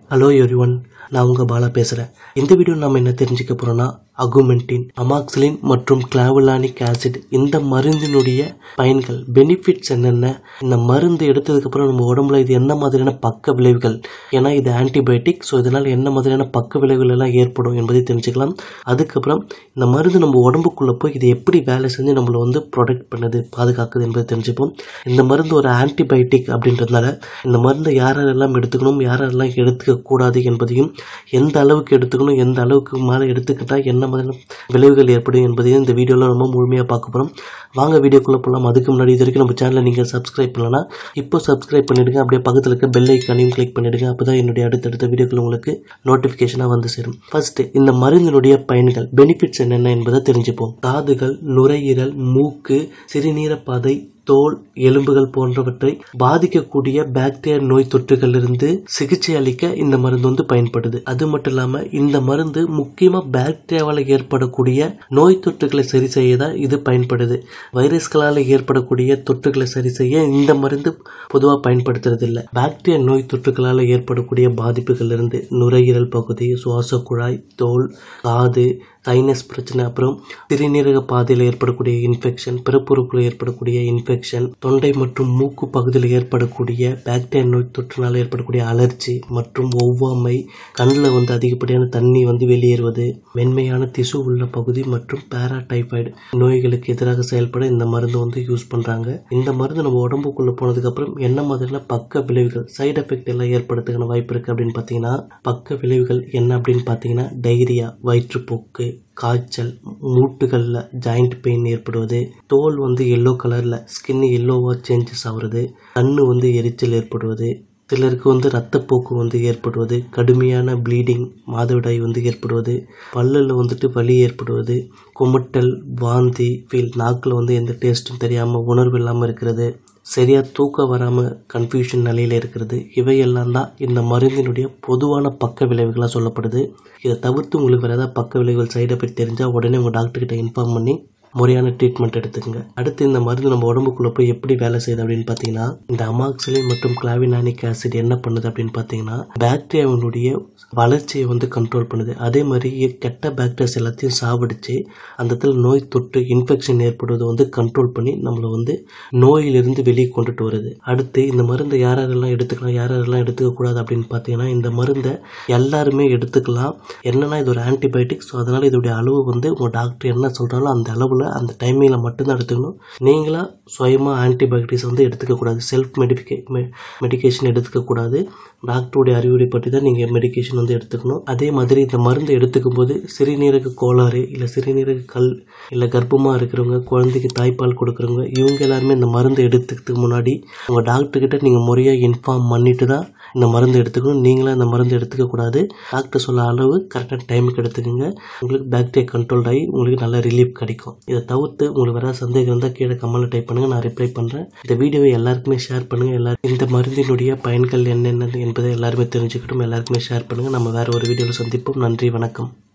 hello everyone நான் உங்கள் பாலா பேசுகிறேன் இந்த வீடியோ நம்ம என்ன தெரிஞ்சுக்க போகிறோம்னா அகுமெண்டின் அமாக்சிலின் மற்றும் கிளாவலானிக் ஆசிட் இந்த மருந்தினுடைய பயன்கள் பெனிஃபிட்ஸ் என்னென்ன இந்த மருந்து எடுத்ததுக்கப்புறம் நம்ம உடம்புல இது என்ன மாதிரியான பக்க விளைவுகள் ஏன்னா இது ஆன்டிபயோட்டிக் ஸோ இதனால் என்ன மாதிரியான பக்க விளைவுகள் எல்லாம் ஏற்படும் என்பதை தெரிஞ்சுக்கலாம் அதுக்கப்புறம் இந்த மருந்து நம்ம உடம்புக்குள்ளே போய் இது எப்படி வேலை செஞ்சு நம்மளை வந்து ப்ரொடெக்ட் பண்ணுது பாதுகாக்குது என்பதை தெரிஞ்சுப்போம் இந்த மருந்து ஒரு ஆன்டிபயோட்டிக் அப்படின்றதுனால இந்த மருந்தை யாரெல்லாம் எடுத்துக்கணும் யாரெல்லாம் எடுத்துக்க கூடாது என்பதையும் எந்த அளவுக்கு எடுத்துக்கணும் எந்த அளவுக்கு மேலே எடுத்துக்கிட்டால் என்ன மாதிரியான விளைவுகள் ஏற்படும் என்பதையும் இந்த வீடியோவில் ரொம்ப முழுமையாக பார்க்க போகிறோம் வாங்க வீடியோக்குள்ளே போகலாம் அதுக்கு முன்னாடி இது வரைக்கும் நம்ம சேனலை நீங்கள் சப்ஸ்கிரைப் பண்ணலன்னா இப்போ சப்ஸ்கிரைப் பண்ணிவிடுங்க அப்படியே பக்கத்தில் இருக்க பெல் ஐக்கானையும் கிளிக் பண்ணிவிடுங்க அப்போ தான் என்னுடைய அடுத்தடுத்த வீடியோக்கள் உங்களுக்கு நோட்டிஃபிகேஷனாக வந்து சேரும் ஃபர்ஸ்ட் இந்த மருந்தினுடைய பயன்கள் பெனிஃபிட்ஸ் என்னென்ன என்பதை தெரிஞ்சுப்போம் காதுகள் நுரையீரல் மூக்கு சிறுநீரப்பாதை தோல் எலும்புகள் போன்றவற்றை பாதிக்கக்கூடிய பாக்டீரியா நோய் தொற்றுகளிலிருந்து சிகிச்சை அளிக்க இந்த மருந்து வந்து பயன்படுது அது மட்டும் இல்லாம இந்த மருந்து முக்கியமா பாக்டீரியாவால் ஏற்படக்கூடிய நோய் தொற்றுகளை சரி செய்ய தான் இது பயன்படுது வைரஸ்களால் ஏற்படக்கூடிய தொற்றுகளை சரி செய்ய இந்த மருந்து பொதுவாக பயன்படுத்துறது இல்லை பாக்டீரியா நோய் தொற்றுகளால் ஏற்படக்கூடிய பாதிப்புகள் இருந்து நுரையீரல் பகுதி சுவாச குழாய் தோல் காது சைனஸ் பிரச்சனை அப்புறம் சிறுநீரக பாதையில் ஏற்படக்கூடிய இன்ஃபெக்ஷன் பிறப்புறுப்பில் ஏற்படக்கூடிய இன்ஃபெக்ஷன் தொண்டை மற்றும் மூக்கு பகுதியில் ஏற்படக்கூடிய பாக்டீரியா நோய் தொற்றினால் ஏற்படக்கூடிய அலர்ஜி மற்றும் ஒவ்வாமை கண்ணில் வந்து அதிகப்படியான தண்ணி வந்து வெளியேறுவது மென்மையான திசு உள்ள பகுதி மற்றும் பேராடைஃபாய்டு நோய்களுக்கு எதிராக செயல்பட இந்த மருந்து வந்து யூஸ் பண்ணுறாங்க இந்த மருந்து நம்ம உடம்புக்குள்ளே போனதுக்கப்புறம் என்ன மாதிரியான பக்க விளைவுகள் சைடு எஃபெக்ட் எல்லாம் ஏற்படுறதுக்கான வாய்ப்பு இருக்குது அப்படின்னு பார்த்தீங்கன்னா பக்க விளைவுகள் என்ன அப்படின்னு பார்த்தீங்கன்னா டைரியா வயிற்றுப்போக்கு காய்ச்சல் மூட்டுகளில் ஜாயிண்ட் பெயின் ஏற்படுவது தோல் வந்து எல்லோ கலரில் ஸ்கின் எல்லோவாக சேஞ்சஸ் ஆகுறது கண்ணு வந்து எரிச்சல் ஏற்படுவது சிலருக்கு வந்து ரத்தப்போக்கு வந்து ஏற்படுவது கடுமையான ப்ளீடிங் மாதவிடாய் வந்து ஏற்படுவது பல்லில் வந்துட்டு வலி ஏற்படுவது குமட்டல் வாந்தி ஃபீல் நாக்கில் வந்து எந்த டேஸ்ட்டும் தெரியாமல் உணர்வு இல்லாமல் இருக்கிறது சரியாக தூக்கம் வராமல் கன்ஃபியூஷன் நிலையில் இருக்கிறது இவையெல்லாம் தான் இந்த மருந்தினுடைய பொதுவான பக்க விளைவுகளாக சொல்லப்படுது இதை தவிர்த்து உங்களுக்கு வேறு ஏதாவது பக்க விளைவுகள் சைடு எஃபெக்ட் தெரிஞ்சால் உடனே உங்கள் டாக்டர்கிட்ட இன்ஃபார்ம் பண்ணி முறையான ட்ரீட்மெண்ட் எடுத்துக்கங்க அடுத்து இந்த மருந்து நம்ம உடம்புக்குள்ளே போய் எப்படி வேலை செய்யுது அப்படின்னு பார்த்தீங்கன்னா இந்த அமாக்சிலின் மற்றும் கிளாவினானிக் ஆசிட் என்ன பண்ணுது அப்படின்னு பார்த்தீங்கன்னா பாக்டீரியாவினுடைய வளர்ச்சியை வந்து கண்ட்ரோல் பண்ணுது அதே மாதிரி கெட்ட பாக்டீரியாஸ் எல்லாத்தையும் சாவடிச்சு அந்த இடத்துல நோய் தொற்று இன்ஃபெக்ஷன் ஏற்படுவதை வந்து கண்ட்ரோல் பண்ணி நம்மளை வந்து நோயிலிருந்து வெளியே கொண்டுட்டு வருது அடுத்து இந்த மருந்தை யார் யாரெல்லாம் எடுத்துக்கலாம் யார் யாரெல்லாம் எடுத்துக்கக்கூடாது அப்படின்னு பார்த்தீங்கன்னா இந்த மருந்தை எல்லாருமே எடுத்துக்கலாம் என்னன்னா இது ஒரு ஆன்டிபயோட்டிக் ஸோ அதனால் இதோடைய அளவு வந்து உங்கள் டாக்டர் என்ன சொல்கிறாலும் அந்த அளவில் அந்த டைமிங்கில் மட்டும்தான் எடுத்துக்கணும் நீங்களாக சுயமாக ஆன்டிபயோட்டிக்ஸ் வந்து எடுத்துக்கக்கூடாது செல்ஃப் மெடிஃபிகே மெடிக்கேஷன் எடுத்துக்கக்கூடாது டாக்டருடைய அறிவுரை பற்றி தான் நீங்கள் மெடிக்கேஷன் வந்து எடுத்துக்கணும் அதே மாதிரி இந்த மருந்து எடுத்துக்கும் போது சிறுநீரக கோளாறு இல்லை சிறுநீரக கல் இல்லை கர்ப்பமாக இருக்கிறவங்க குழந்தைக்கு தாய்ப்பால் கொடுக்குறவங்க இவங்க எல்லாருமே இந்த மருந்து எடுத்துக்கிறதுக்கு முன்னாடி உங்கள் டாக்டர்கிட்ட நீங்கள் முறையாக இன்ஃபார்ம் பண்ணிட்டு தான் இந்த மருந்து எடுத்துக்கணும் நீங்களாம் இந்த மருந்து எடுத்துக்கக்கூடாது டாக்டர் சொல்ல அளவு கரெக்டான டைமுக்கு எடுத்துக்கோங்க உங்களுக்கு பாக்டீரியா கண்ட்ரோல் ஆகி உங்களுக்கு நல்ல ரிலீஃப் கிடைக்கும் இதை தவிர்த்து உங்களுக்கு வேறு சந்தேகம் இருந்தால் கீழே கமெண்ட்டில் டைப் பண்ணுங்கள் நான் ரிப்ளை பண்ணுறேன் இந்த வீடியோவை எல்லாருக்குமே ஷேர் பண்ணுங்கள் எல்லாரும் இந்த மருந்தினுடைய பயன்கள் என்னென்ன என்பதை எல்லாருமே தெரிஞ்சுக்கிட்டும் எல்லாருக்குமே ஷேர் பண்ணுங்கள் நம்ம வேறு ஒரு வீடியோவில் சந்திப்போம் நன்றி வணக்கம்